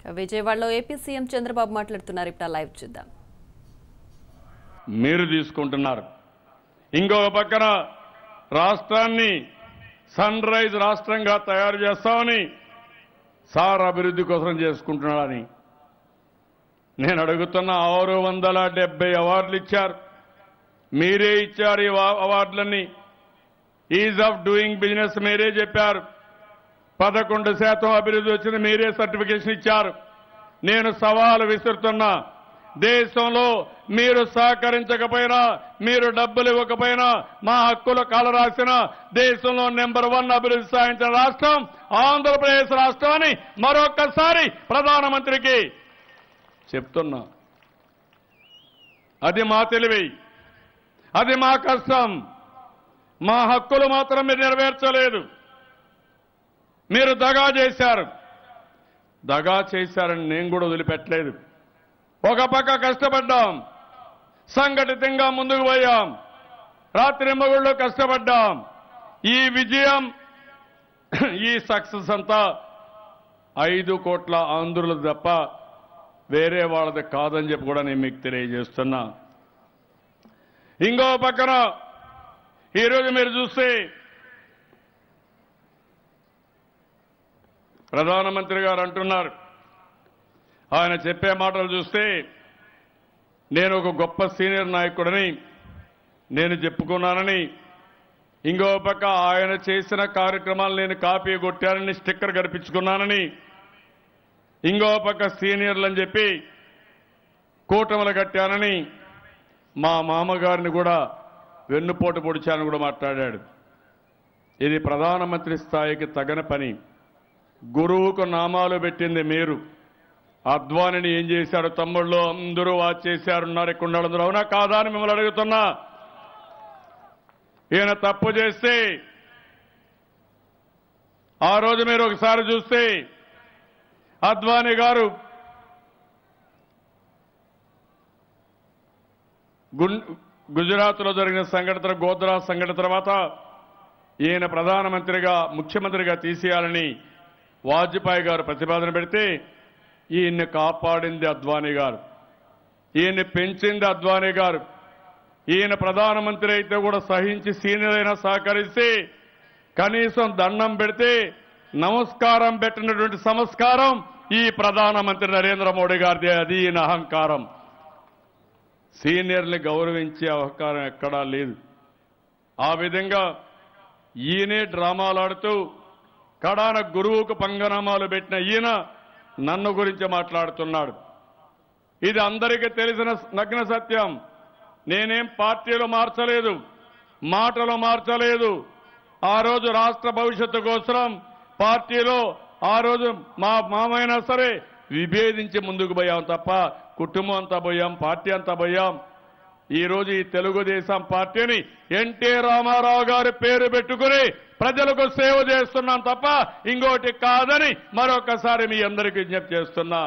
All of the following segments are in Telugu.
విజయవాడలో ఏపీ సీఎం చంద్రబాబు మాట్లాడుతున్నారు ఇప్పుడు ఆ లైవ్ చూద్దాం మీరు తీసుకుంటున్నారు ఇంకొక పక్కన రాష్ట్రాన్ని సన్ రైజ్ రాష్ట్రంగా తయారు చేస్తామని సార్ అభివృద్ధి కోసం చేసుకుంటున్నాడని నేను అడుగుతున్న ఆరు వందల డెబ్బై అవార్డులు ఇచ్చారు మీరే ఇచ్చారు ఈ అవా- అవార్డులన్నీ ఈజ్ ఆఫ్ డూయింగ్ బిజినెస్ మీరే చెప్పారు పదకొండు శాతం అభివృద్ధి వచ్చింది మీరే సర్టిఫికేషన్ ఇచ్చారు నేను సవాలు విసురుతున్నా దేశంలో మీరు సహకరించకపోయినా మీరు డబ్బులు ఇవ్వకపోయినా మా హక్కులు కాల రాసిన దేశంలో నెంబర్ వన్ అభివృద్ధి సాధించిన రాష్ట్రం ఆంధ్రప్రదేశ్ రాష్ట్రం అని మరొక్కసారి ప్రధానమంత్రికి చెప్తున్నా అది మా తెలివి అది మా కష్టం మా హక్కులు మాత్రం మీరు నెరవేర్చలేదు మీరు దగా చేశారు దగా చేశారని నేను కూడా వదిలిపెట్టలేదు ఒక పక్క కష్టపడ్డాం సంఘటితంగా ముందుకు పోయాం రాత్రి మగుళ్ళు కష్టపడ్డాం ఈ విజయం ఈ సక్సెస్ అంతా ఐదు కోట్ల ఆంధ్రులు తప్ప వేరే వాళ్ళది కాదని చెప్పి కూడా నేను మీకు తెలియజేస్తున్నా ఇంకో పక్కన ఈరోజు మీరు చూస్తే ప్రధానమంత్రి గారు అంటున్నారు ఆయన చెప్పే మాటలు చూస్తే నేను ఒక గొప్ప సీనియర్ నాయకుడని నేను చెప్పుకున్నానని ఇంకో పక్క ఆయన చేసిన కార్యక్రమాలు నేను కాపీ కొట్టానని స్టిక్కర్ కనిపించుకున్నానని ఇంకో పక్క సీనియర్లు అని చెప్పి కూటములు కట్టానని మా మామగారిని కూడా వెన్నుపోటు పొడిచానని కూడా మాట్లాడాడు ఇది ప్రధానమంత్రి స్థాయికి తగని పని గురువుకు నామాలు పెట్టింది మీరు అద్వానిని ఏం చేశారు తమ్ముళ్ళు అందరూ వాచ్ చేశారు ఉన్నారు ఇక్కడ ఉన్నవాళ్ళందరూ అవునా కాదా అని మిమ్మల్ని అడుగుతున్నా ఈయన తప్పు చేస్తే ఆ రోజు మీరు ఒకసారి చూస్తే అద్వానీ గారు గున్- గుజరాత్లో జరిగిన సంఘటన గోద్రా సంఘటన తర్వాత ఈయన ప్రధానమంత్రిగా ముఖ్యమంత్రిగా తీసేయాలని వాజ్పేయి గారు ప్రతిపాదన పెడితే ఈయన్ని కాపాడింది అద్వానీ గారు ఈయన్ని పెంచింది అద్వానీ గారు ఈయన ప్రధానమంత్రి అయితే కూడా సహించి సీనియర్ అయినా సహకరిస్తే కనీసం దండం పెడితే నమస్కారం పెట్టినటువంటి సంస్కారం ఈ ప్రధానమంత్రి నరేంద్ర మోడీ గారిది అది ఈయన అహంకారం సీనియర్ని గౌరవించే అహంకారం ఎక్కడా లేదు ఆ విధంగా ఈయనే డ్రామాలాడుతూ కడాన గురువుకు పంగనామాలు పెట్టిన ఈయన నన్ను గురించి మాట్లాడుతున్నాడు ఇది అందరికీ తెలిసిన నగ్న సత్యం నేనేం పార్టీలు మార్చలేదు మాటలు మార్చలేదు ఆ రోజు రాష్ట్ర భవిష్యత్తు కోసం పార్టీలో ఆ రోజు మా మామైనా సరే విభేదించి ముందుకు పోయాం తప్ప కుటుంబం అంతా పోయాం పార్టీ అంతా పోయాం ఈ రోజు ఈ తెలుగుదేశం పార్టీని ఎన్టీ రామారావు గారి పేరు పెట్టుకుని ప్రజలకు సేవ చేస్తున్నాం తప్ప ఇంకోటి కాదని మరొకసారి మీ అందరికీ విజ్ఞప్తి చేస్తున్నా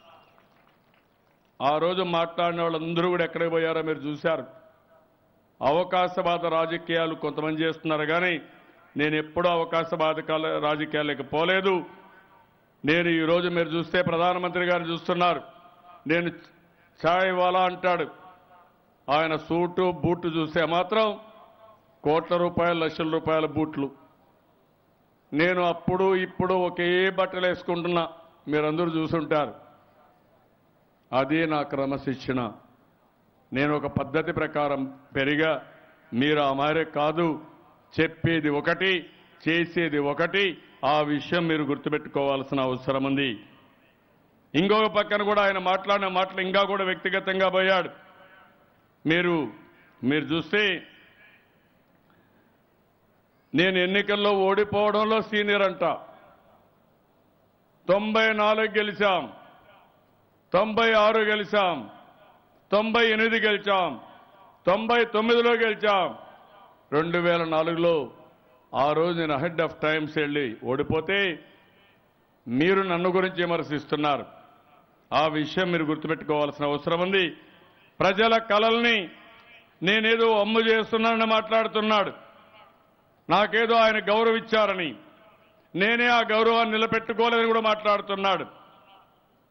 ఆ రోజు మాట్లాడిన వాళ్ళందరూ కూడా ఎక్కడికి పోయారో మీరు చూశారు అవకాశవాద రాజకీయాలు కొంతమంది చేస్తున్నారు కానీ నేను ఎప్పుడూ అవకాశవాద కాల- రాజకీయాలకు పోలేదు నేను ఈ రోజు మీరు చూస్తే ప్రధానమంత్రి గారు చూస్తున్నారు నేను ఛాయ్ వాలా అంటాడు ఆయన సూటు బూటు చూస్తే మాత్రం కోట్ల రూపాయలు లక్షల రూపాయల బూట్లు నేను అప్పుడు ఇప్పుడు ఒకే బట్టలు వేసుకుంటున్నా మీరందరూ చూసుంటారు అదే నా క్రమశిక్షణ నేను ఒక పద్ధతి ప్రకారం పెరిగా మీరు ఆ మారే కాదు చెప్పేది ఒకటి చేసేది ఒకటి ఆ విషయం మీరు గుర్తుపెట్టుకోవాల్సిన అవసరం ఉంది ఇంకొక పక్కన కూడా ఆయన మాట్లాడిన మాటలు ఇంకా కూడా వ్యక్తిగతంగా పోయాడు మీరు మీరు చూస్తే నేను ఎన్నికల్లో ఓడిపోవడంలో సీనియర్ అంట తొంభై నాలుగు గెలిచాం తొంభై ఆరు గెలిచాం తొంభై ఎనిమిది గెలిచాం తొంభై తొమ్మిదిలో గెలిచాం రెండు వేల నాలుగులో ఆ రోజు నేను అహెడ్ ఆఫ్ టైమ్స్ వెళ్ళి ఓడిపోతే మీరు నన్ను గురించి విమర్శిస్తున్నారు ఆ విషయం మీరు గుర్తుపెట్టుకోవాల్సిన అవసరం ఉంది ప్రజల కలల్ని నేనేదో అమ్ము చేస్తున్నానని మాట్లాడుతున్నాడు నాకేదో ఆయన గౌరవించారని నేనే ఆ గౌరవాన్ని నిలబెట్టుకోలేదని కూడా మాట్లాడుతున్నాడు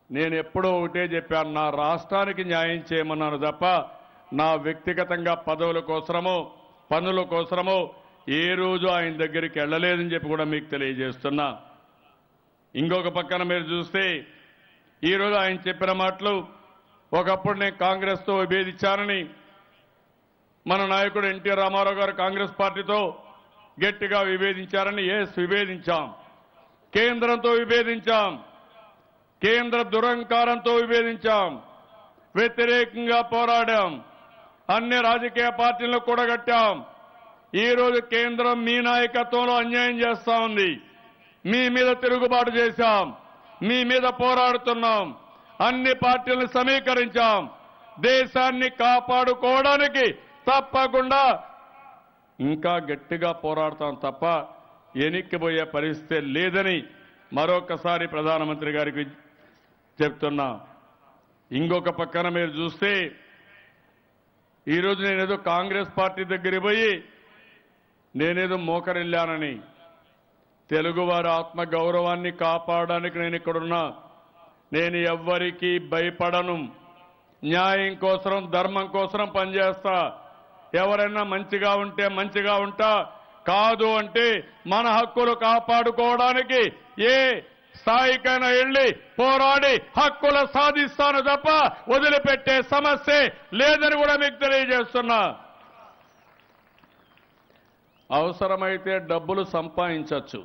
నేను ఎప్పుడో ఒకటే చెప్పాను నా రాష్ట్రానికి న్యాయం చేయమన్నాను తప్ప నా వ్యక్తిగతంగా పదవుల కోసమో పనుల కోసమో ఏ రోజు ఆయన దగ్గరికి వెళ్ళలేదని చెప్పి కూడా మీకు తెలియజేస్తున్నా ఇంకొక పక్కన మీరు చూస్తే ఈరోజు ఆయన చెప్పిన మాటలు ఒకప్పుడు నేను కాంగ్రెస్తో విభేదించానని మన నాయకుడు ఎన్టీ రామారావు గారు కాంగ్రెస్ పార్టీతో గట్టిగా విభేదించారని ఎస్ విభేదించాం కేంద్రంతో విభేదించాం కేంద్ర దురంకారంతో విభేదించాం వ్యతిరేకంగా పోరాడాం అన్ని రాజకీయ పార్టీలను కూడగట్టాం ఈ రోజు కేంద్రం మీ నాయకత్వంలో అన్యాయం చేస్తా ఉంది మీ మీద తిరుగుబాటు చేశాం మీ మీద పోరాడుతున్నాం అన్ని పార్టీలను సమీకరించాం దేశాన్ని కాపాడుకోవడానికి తప్పకుండా ఇంకా గట్టిగా పోరాడతాం తప్ప ఎనిక్కిపోయే పరిస్థితి లేదని మరొకసారి ప్రధానమంత్రి గారికి చెప్తున్నా ఇంకొక పక్కన మీరు చూస్తే ఈరోజు నేనేదో కాంగ్రెస్ పార్టీ దగ్గరికి పోయి నేనేదో మోకరిల్లానని తెలుగువారి ఆత్మ గౌరవాన్ని కాపాడడానికి నేను ఇక్కడున్నా నేను ఎవ్వరికీ భయపడను న్యాయం కోసం ధర్మం కోసం పనిచేస్తా ఎవరైనా మంచిగా ఉంటే మంచిగా ఉంటా కాదు అంటే మన హక్కులు కాపాడుకోవడానికి ఏ స్థాయికైనా వెళ్ళి పోరాడి హక్కులు సాధిస్తాను తప్ప వదిలిపెట్టే సమస్య లేదని కూడా మీకు తెలియజేస్తున్నా అవసరమైతే డబ్బులు సంపాదించవచ్చు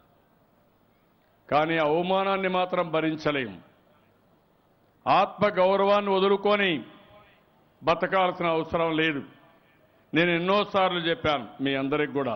కానీ అవమానాన్ని మాత్రం భరించలేం ఆత్మ గౌరవాన్ని వదులుకొని బతకాల్సిన అవసరం లేదు నేను ఎన్నోసార్లు చెప్పాను మీ అందరికి కూడా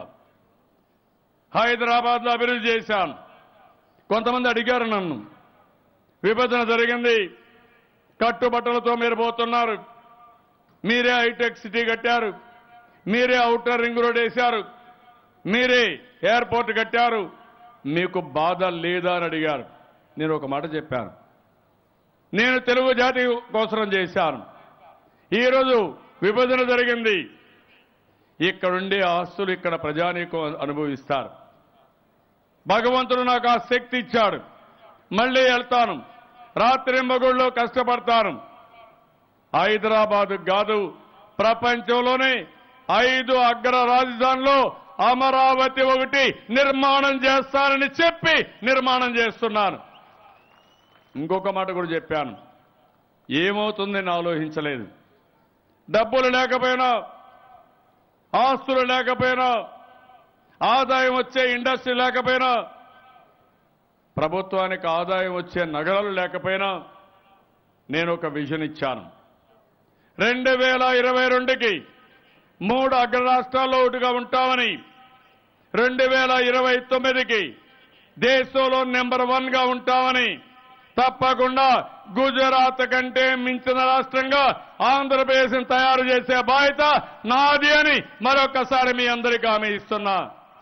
హైదరాబాద్లో అభివృద్ధి చేశాను కొంతమంది అడిగారు నన్ను విభజన జరిగింది కట్టుబట్టలతో మీరు పోతున్నారు మీరే హైటెక్ సిటీ కట్టారు మీరే అవుటర్ రింగ్ రోడ్ వేశారు మీరే ఎయిర్పోర్ట్ కట్టారు మీకు బాధ లేదా అని అడిగారు నేను ఒక మాట చెప్పాను నేను తెలుగు జాతి కోసం చేశాను ఈరోజు విభజన జరిగింది ఇక్కడుండే ఆస్తులు ఇక్కడ ప్రజానీకం అనుభవిస్తారు భగవంతుడు నాకు ఆ శక్తి ఇచ్చాడు మళ్ళీ వెళ్తాను రాత్రి మగుళ్ళలో కష్టపడతాను హైదరాబాద్ కాదు ప్రపంచంలోనే ఐదు అగ్ర రాజధానిలో అమరావతి ఒకటి నిర్మాణం చేస్తానని చెప్పి నిర్మాణం చేస్తున్నాను ఇంకొక మాట కూడా చెప్పాను ఏమవుతుందని ఆలోచించలేదు డబ్బులు లేకపోయినా ఆస్తులు లేకపోయినా ఆదాయం వచ్చే ఇండస్ట్రీ లేకపోయినా ప్రభుత్వానికి ఆదాయం వచ్చే నగరాలు లేకపోయినా నేను ఒక విజన్ ఇచ్చాను రెండు వేల ఇరవై రెండుకి మూడు అగ్ర రాష్ట్రాల్లో ఒకటిగా ఉంటామని రెండు వేల ఇరవై తొమ్మిదికి దేశంలో నెంబర్ వన్ గా ఉంటామని తప్పకుండా గుజరాత్ కంటే మించిన రాష్ట్రంగా ఆంధ్రప్రదేశ్ తయారు చేసే బాధ్యత నాది అని మరొకసారి మీ అందరికీ హామీ ఇస్తున్నా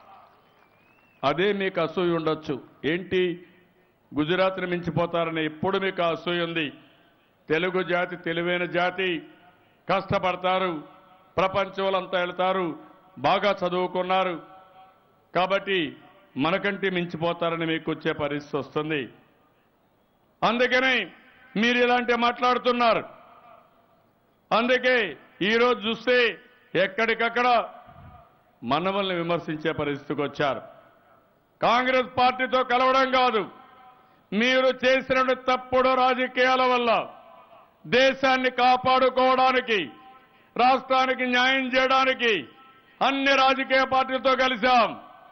అదే మీకు అసూయ ఉండొచ్చు ఏంటి గుజరాత్ని మించిపోతారని ఎప్పుడు మీకు ఆ అసూయ ఉంది తెలుగు జాతి తెలివైన జాతి కష్టపడతారు ప్రపంచంలో అంతా వెళ్తారు బాగా చదువుకున్నారు కాబట్టి మనకంటే మించిపోతారని మీకు వచ్చే పరిస్థితి వస్తుంది అందుకనే మీరు ఇలాంటి మాట్లాడుతున్నారు అందుకే ఈరోజు చూస్తే ఎక్కడికక్కడ మనవల్ని విమర్శించే పరిస్థితికి వచ్చారు కాంగ్రెస్ పార్టీతో కలవడం కాదు మీరు చేసిన తప్పుడు రాజకీయాల వల్ల దేశాన్ని కాపాడుకోవడానికి రాష్ట్రానికి న్యాయం చేయడానికి అన్ని రాజకీయ పార్టీలతో కలిశాం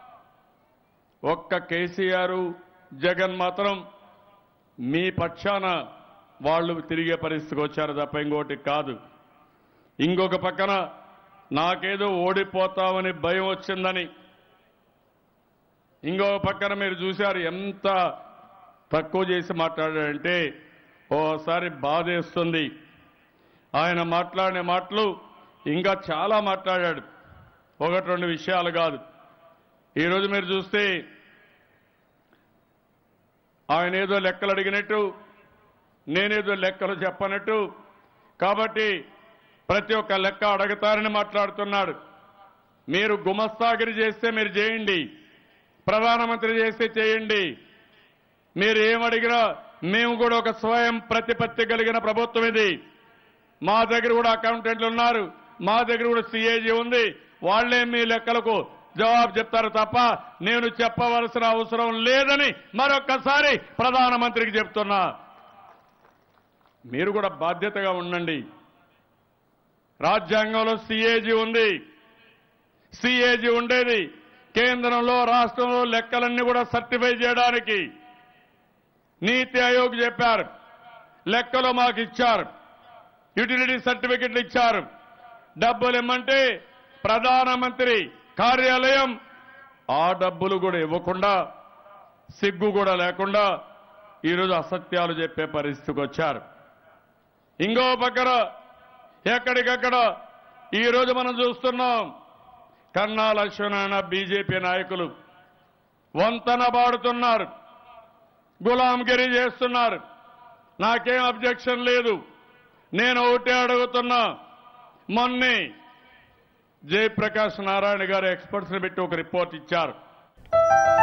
ఒక్క కేసీఆర్ జగన్ మాత్రం మీ పక్షాన వాళ్ళు తిరిగే పరిస్థితికి వచ్చారు తప్ప ఇంకోటి కాదు ఇంకొక పక్కన నాకేదో ఓడిపోతామని భయం వచ్చిందని ఇంకో పక్కన మీరు చూశారు ఎంత తక్కువ చేసి మాట్లాడాడంటే ఓసారి బాధేస్తుంది ఆయన మాట్లాడిన మాటలు ఇంకా చాలా మాట్లాడాడు ఒకటి రెండు విషయాలు కాదు ఈరోజు మీరు చూస్తే ఆయన ఏదో లెక్కలు అడిగినట్టు నేనేదో లెక్కలు చెప్పనట్టు కాబట్టి ప్రతి ఒక్క లెక్క అడగతారని మాట్లాడుతున్నాడు మీరు గుమస్తాగిరి చేస్తే మీరు చేయండి ప్రధానమంత్రి చేస్తే చేయండి మీరు ఏమడిగినా మేము కూడా ఒక స్వయం ప్రతిపత్తి కలిగిన ప్రభుత్వం ఇది మా దగ్గర కూడా అకౌంటెంట్లు ఉన్నారు మా దగ్గర కూడా సిఏజీ ఉంది వాళ్లే మీ లెక్కలకు జవాబు చెప్తారు తప్ప నేను చెప్పవలసిన అవసరం లేదని మరొక్కసారి ప్రధానమంత్రికి చెప్తున్నా మీరు కూడా బాధ్యతగా ఉండండి రాజ్యాంగంలో సిఏజీ ఉంది సిఏజీ ఉండేది కేంద్రంలో రాష్ట్రంలో లెక్కలన్నీ కూడా సర్టిఫై చేయడానికి నీతి ఆయోగ్ చెప్పారు లెక్కలు మాకు ఇచ్చారు యుటిలిటీ సర్టిఫికెట్లు ఇచ్చారు డబ్బులు ఇమ్మంటే ప్రధానమంత్రి కార్యాలయం ఆ డబ్బులు కూడా ఇవ్వకుండా సిగ్గు కూడా లేకుండా ఈరోజు అసత్యాలు చెప్పే పరిస్థితికి వచ్చారు ఇంకో పక్కన ఎక్కడికక్కడ ఈరోజు మనం చూస్తున్నాం కన్నా లక్ష్మణ బీజేపీ నాయకులు వంతన పాడుతున్నారు గులాంగిరి చేస్తున్నారు నాకేం అబ్జెక్షన్ లేదు నేను ఒకటే అడుగుతున్నా మొన్నే జయప్రకాష్ నారాయణ గారు ఎక్స్పర్ట్స్ పెట్టి ఒక రిపోర్ట్ ఇచ్చారు